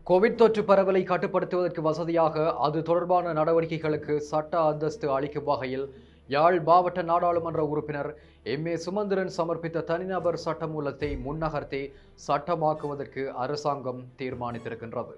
Covid தொற்று பரவலை கட்டுப்படுத்துவதற்கு வசதியாக அது தொடர்பான நடவடிக்கைகளுக்கு சட்ட அந்தஸ்து அளிக்கும் வகையில் யாழ் மாவட்ட நாடாளுமன்ற உறுப்பினர் எம் ஏ சுமந்திரன் சமர்ப்பித்த தனிநபர் சட்டமூலத்தை முன்னகர்த்தி சட்டமாக்குவதற்கு அரசாங்கம் தீர்மானித்திருக்கின்றது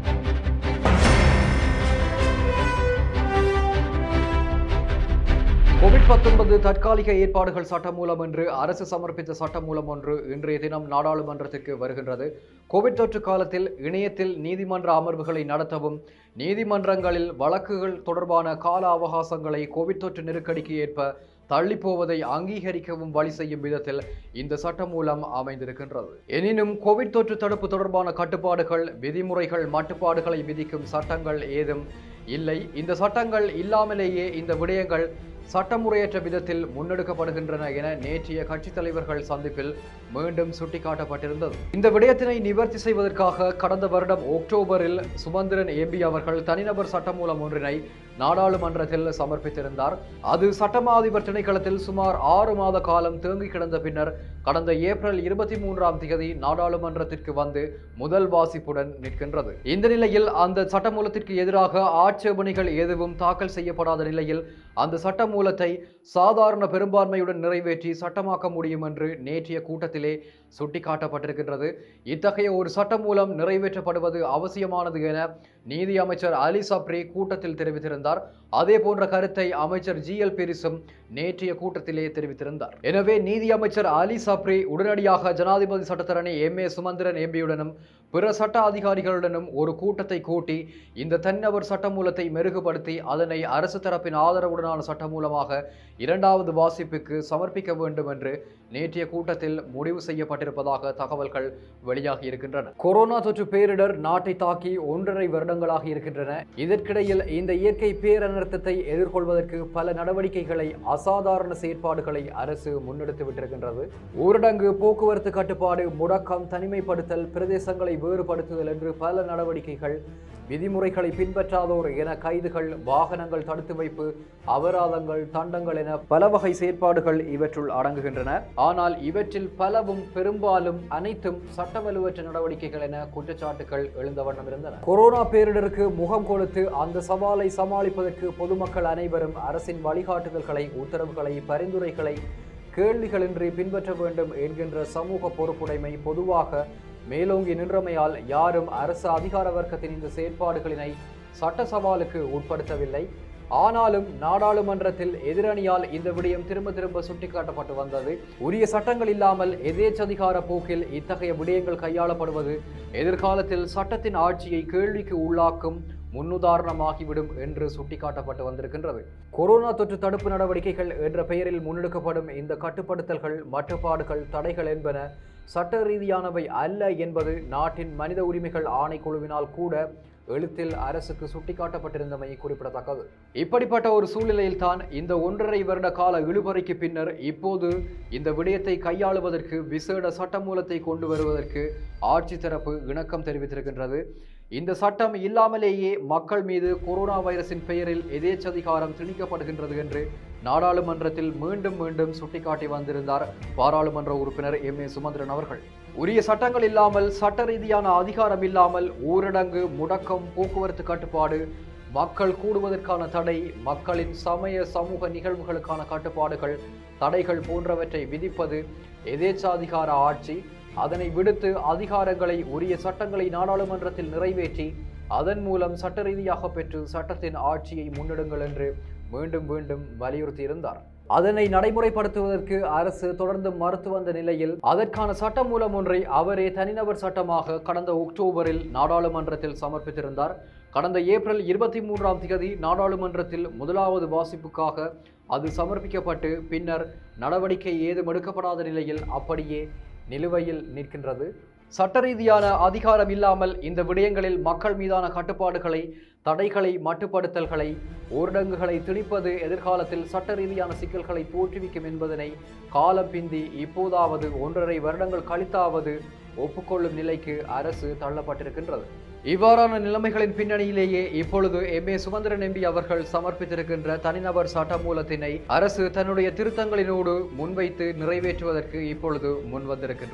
கோவிட் பத்தொன்பது தற்காலிக ஏற்பாடுகள் சட்டமூலம் என்று அரசு சமர்ப்பித்த சட்டமூலம் ஒன்று இன்றைய தினம் நாடாளுமன்றத்திற்கு வருகின்றது கோவிட் தொற்று காலத்தில் இணையத்தில் நீதிமன்ற அமர்வுகளை நடத்தவும் நீதிமன்றங்களில் வழக்குகள் தொடர்பான கால அவகாசங்களை கோவிட் தொற்று நெருக்கடிக்கு ஏற்ப தள்ளிப்போவதை அங்கீகரிக்கவும் வழி செய்யும் விதத்தில் இந்த சட்டமூலம் அமைந்திருக்கின்றது எனினும் கோவிட் தொற்று தடுப்பு தொடர்பான கட்டுப்பாடுகள் விதிமுறைகள் மட்டுப்பாடுகளை விதிக்கும் சட்டங்கள் ஏதும் இல்லை இந்த சட்டங்கள் இல்லாமலேயே இந்த விடயங்கள் சட்டமுறையற்ற விதத்தில் முன்னெடுக்கப்படுகின்றன என நேற்றைய கட்சித் தலைவர்கள் சந்திப்பில் மீண்டும் சுட்டிக்காட்டப்பட்டிருந்தது இந்த விடயத்தினை நிவர்த்தி செய்வதற்காக கடந்த வருடம் அக்டோபரில் சுமந்திரன் எம்பி அவர்கள் தனிநபர் சட்டமூலம் ஒன்றினை நாடாளுமன்றத்தில் சமர்ப்பித்திருந்தார் அது சட்டமா அதிபர் திணைக்களத்தில் சுமார் ஆறு மாத காலம் தேங்கி கிடந்த பின்னர் கடந்த ஏப்ரல் இருபத்தி மூன்றாம் தேதி நாடாளுமன்றத்திற்கு வந்து முதல் வாசிப்புடன் நிற்கின்றது இந்த நிலையில் அந்த சட்டமூலத்திற்கு எதிராக ஆட்சேபனைகள் எதுவும் தாக்கல் செய்யப்படாத நிலையில் அந்த சட்டமூலத்தை சாதாரண பெரும்பான்மையுடன் நிறைவேற்றி சட்டமாக்க முடியும் என்று நேற்றைய கூட்டத்திலே சுட்டிக்காட்டப்பட்டிருக்கின்றது இத்தகைய ஒரு சட்டமூலம் நிறைவேற்றப்படுவது அவசியமானது என நீதி அமைச்சர் அலி சப்ரி கூட்டத்தில் தெரிவித்திருந்தார் அதே போன்ற கருத்தை அமைச்சர் ஜி எல் பெரிசும் நேற்றைய கூட்டத்திலே தெரிவித்திருந்தார் எனவே நீதி அமைச்சர் அலி சப்ரி உடனடியாக ஜனாதிபதி சட்டத்தரணி எம் ஏ சுமந்திரன் எம்பியுடனும் பிற சட்ட அதிகாரிகளுடனும் ஒரு கூட்டத்தை கூட்டி இந்த தனிநபர் சட்டமூலத்தை மெருகுபடுத்தி அதனை அரசு தரப்பின் ஆதரவுடனான சட்டமூலமாக இரண்டாவது வாசிப்புக்கு சமர்ப்பிக்க வேண்டும் என்று நேற்றைய கூட்டத்தில் முடிவு செய்யப்பட்டிருப்பதாக தகவல்கள் வெளியாகி இருக்கின்றன கொரோனா தொற்று பேரிடர் நாட்டை தாக்கி ஒன்றரை வருடங்களாக இருக்கின்றன இதற்கிடையில் இந்த இயற்கை பேரனர்த்தத்தை எதிர்கொள்வதற்கு பல நடவடிக்கைகளை அசாதாரண செயற்பாடுகளை அரசு முன்னெடுத்து விட்டிருக்கின்றது ஊரடங்கு போக்குவரத்து கட்டுப்பாடு முடக்கம் தனிமைப்படுத்தல் பிரதேசங்களை வேறுபடுத்துதல் என்று பல நடவடிக்கைகள் விதிமுறைகளை பின்பற்றாதோர் என கைதுகள் வாகனங்கள் தடுத்து வைப்பு அபராதங்கள் தண்டங்கள் என பல வகை செயற்பாடுகள் இவற்றுள் அடங்குகின்றன ஆனால் இவற்றில் பலவும் பெரும்பாலும் அனைத்தும் சட்டவலுவற்ற நடவடிக்கைகள் என குற்றச்சாட்டுகள் எழுந்த வண்ணம் இருந்தன கொரோனா பேரிடருக்கு முகம் கொடுத்து அந்த சவாலை சமாளிப்பதற்கு பொதுமக்கள் அனைவரும் அரசின் வழிகாட்டுதல்களை உத்தரவுகளை பரிந்துரைகளை கேள்விகளின்றி பின்பற்ற வேண்டும் என்கின்ற சமூக பொறுப்புடைமை பொதுவாக மேலோங்கி நின்றமையால் யாரும் அரசு அதிகார வர்க்கத்தின் இந்த செயற்பாடுகளினை சட்ட சவாலுக்கு உட்படுத்தவில்லை ஆனாலும் நாடாளுமன்றத்தில் எதிரணியால் இந்த விடயம் திரும்ப திரும்ப சுட்டிக்காட்டப்பட்டு வந்தது உரிய சட்டங்கள் இல்லாமல் எதேச்சதிகார போக்கில் இத்தகைய விடயங்கள் கையாளப்படுவது எதிர்காலத்தில் சட்டத்தின் ஆட்சியை கேள்விக்கு உள்ளாக்கும் முன்னுதாரணமாகிவிடும் என்று சுட்டிக்காட்டப்பட்டு வந்திருக்கின்றது கொரோனா தொற்று தடுப்பு நடவடிக்கைகள் என்ற பெயரில் முன்னெடுக்கப்படும் இந்த கட்டுப்படுத்தல்கள் மட்டுப்பாடுகள் தடைகள் என்பன சட்ட ரீதியானவை அல்ல என்பது நாட்டின் மனித உரிமைகள் ஆணைக்குழுவினால் கூட எழுத்தில் அரசுக்கு சுட்டிக்காட்டப்பட்டிருந்தமை குறிப்பிடத்தக்கது இப்படிப்பட்ட ஒரு சூழ்நிலையில் தான் இந்த ஒன்றரை வருட கால இழுபறைக்கு பின்னர் இப்போது இந்த விடயத்தை கையாளுவதற்கு விசேட சட்டமூலத்தை கொண்டு வருவதற்கு ஆட்சி தரப்பு இணக்கம் தெரிவித்திருக்கின்றது இந்த சட்டம் இல்லாமலேயே மக்கள் மீது கொரோனா வைரஸின் பெயரில் எதேச்சதிகாரம் திணிக்கப்படுகின்றது என்று நாடாளுமன்றத்தில் மீண்டும் மீண்டும் சுட்டிக்காட்டி வந்திருந்தார் பாராளுமன்ற உறுப்பினர் எம் ஏ சுமந்திரன் அவர்கள் உரிய சட்டங்கள் இல்லாமல் சட்ட ரீதியான அதிகாரம் இல்லாமல் ஊரடங்கு முடக்கம் போக்குவரத்து கட்டுப்பாடு மக்கள் கூடுவதற்கான தடை மக்களின் சமய சமூக நிகழ்வுகளுக்கான கட்டுப்பாடுகள் தடைகள் போன்றவற்றை விதிப்பது எதேச்சாதிகார ஆட்சி அதனை விடுத்து அதிகாரங்களை உரிய சட்டங்களை நாடாளுமன்றத்தில் நிறைவேற்றி அதன் மூலம் சட்ட ரீதியாக பெற்று சட்டத்தின் ஆட்சியை முன்னெடுங்கள் என்று மீண்டும் மீண்டும் வலியுறுத்தியிருந்தார் அதனை நடைமுறைப்படுத்துவதற்கு அரசு தொடர்ந்து மறுத்து வந்த நிலையில் அதற்கான சட்டம் மூலம் ஒன்றை அவரே தனிநபர் சட்டமாக கடந்த அக்டோபரில் நாடாளுமன்றத்தில் சமர்ப்பித்திருந்தார் கடந்த ஏப்ரல் இருபத்தி மூன்றாம் தேதி நாடாளுமன்றத்தில் முதலாவது வாசிப்புக்காக அது சமர்ப்பிக்கப்பட்டு பின்னர் நடவடிக்கை ஏதும் எடுக்கப்படாத நிலையில் அப்படியே நிலுவையில் நிற்கின்றது சட்ட ரீதியான அதிகாரம் இல்லாமல் இந்த விடயங்களில் மக்கள் மீதான கட்டுப்பாடுகளை தடைகளை மட்டுப்படுத்தல்களை ஊரடங்குகளை திணிப்பது எதிர்காலத்தில் சட்ட ரீதியான சிக்கல்களை தோற்றுவிக்கும் என்பதனை காலம் பிந்தி இப்போதாவது ஒன்றரை வருடங்கள் கழித்தாவது ஒப்புக்கொள்ளும் நிலைக்கு அரசு தள்ளப்பட்டிருக்கின்றது இவ்வாறான நிலைமைகளின் பின்னணியிலேயே இப்பொழுது எம் ஏ சுமந்திரன் எம்பி அவர்கள் சமர்ப்பித்திருக்கின்ற தனிநபர் சட்டமூலத்தினை அரசு தன்னுடைய திருத்தங்களினோடு முன்வைத்து நிறைவேற்றுவதற்கு இப்பொழுது முன்வந்திருக்கின்றது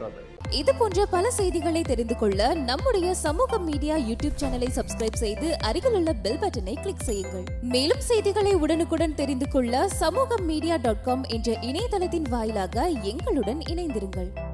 இது போன்ற பல செய்திகளை தெரிந்து கொள்ள நம்முடைய சமூக மீடியா யூடியூப் சேனலை சப்ஸ்கிரைப் செய்து அருகிலுள்ள பெல் பட்டனை கிளிக் செய்யுங்கள் மேலும் செய்திகளை உடனுக்குடன் தெரிந்து கொள்ள சமூக மீடியா டாட் காம் என்ற இணையதளத்தின் வாயிலாக எங்களுடன் இணைந்திருங்கள்